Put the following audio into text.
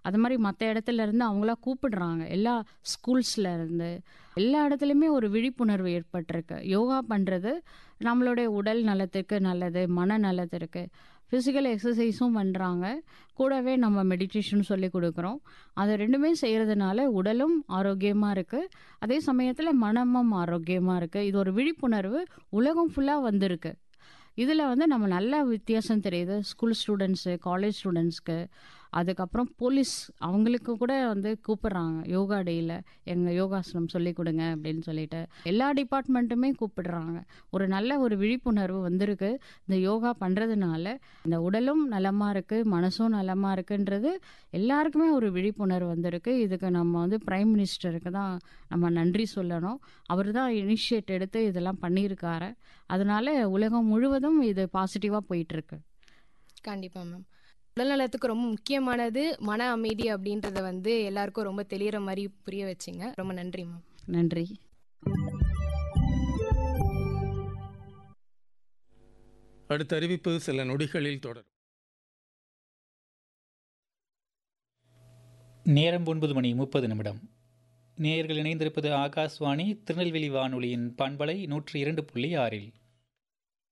அது மாதிரி மற்ற இடத்துல இருந்து அவங்களா கூப்பிடுறாங்க எல்லா ஸ்கூல்ஸ்ல இருந்து எல்லா இடத்துலையுமே ஒரு விழிப்புணர்வு ஏற்பட்டிருக்கு யோகா பண்ணுறது நம்மளுடைய உடல் நலத்திற்கு நல்லது மன நலத்திற்கு ஃபிசிக்கல் எக்ஸசைஸும் பண்ணுறாங்க கூடவே நம்ம மெடிடேஷன் சொல்லி கொடுக்குறோம் அது ரெண்டுமே செய்கிறதுனால உடலும் ஆரோக்கியமாக இருக்குது அதே சமயத்தில் மனமும் ஆரோக்கியமாக இருக்குது இது ஒரு விழிப்புணர்வு உலகம் ஃபுல்லாக வந்திருக்கு இதில் வந்து நம்ம நல்ல வித்தியாசம் தெரியுது ஸ்கூல் ஸ்டூடெண்ட்ஸு காலேஜ் ஸ்டூடெண்ட்ஸ்க்கு அதுக்கப்புறம் போலீஸ் அவங்களுக்கு கூட வந்து கூப்பிடுறாங்க யோகா டேயில் எங்கள் யோகாசனம் சொல்லி கொடுங்க அப்படின்னு சொல்லிட்டு எல்லா டிபார்ட்மெண்ட்டுமே கூப்பிடுறாங்க ஒரு நல்ல ஒரு விழிப்புணர்வு வந்திருக்கு இந்த யோகா பண்ணுறதுனால இந்த உடலும் நலமாக இருக்குது மனசும் நலமாக இருக்குன்றது எல்லாருக்குமே ஒரு விழிப்புணர்வு வந்திருக்கு இதுக்கு நம்ம வந்து பிரைம் மினிஸ்டருக்கு தான் நம்ம நன்றி சொல்லணும் அவர் தான் இனிஷியேட் எடுத்து இதெல்லாம் பண்ணியிருக்காரு அதனால உலகம் முழுவதும் இது பாசிட்டிவாக போயிட்டுருக்கு கண்டிப்பாக மேம் உடல்நலத்துக்கு ரொம்ப முக்கியமானது மன அமைதி அப்படின்றத வந்து எல்லாருக்கும் ரொம்ப தெளிகிற மாதிரி புரிய வச்சிங்க ரொம்ப நன்றி மேம் நன்றி அடுத்த அறிவிப்பு சில நொடிகளில் தொடரும் நேரம் ஒன்பது மணி முப்பது நிமிடம் நேயர்கள் இணைந்திருப்பது ஆகாஷ்வாணி திருநெல்வேலி வானொலியின் பண்பலை நூற்றி இரண்டு புள்ளி ஆறில்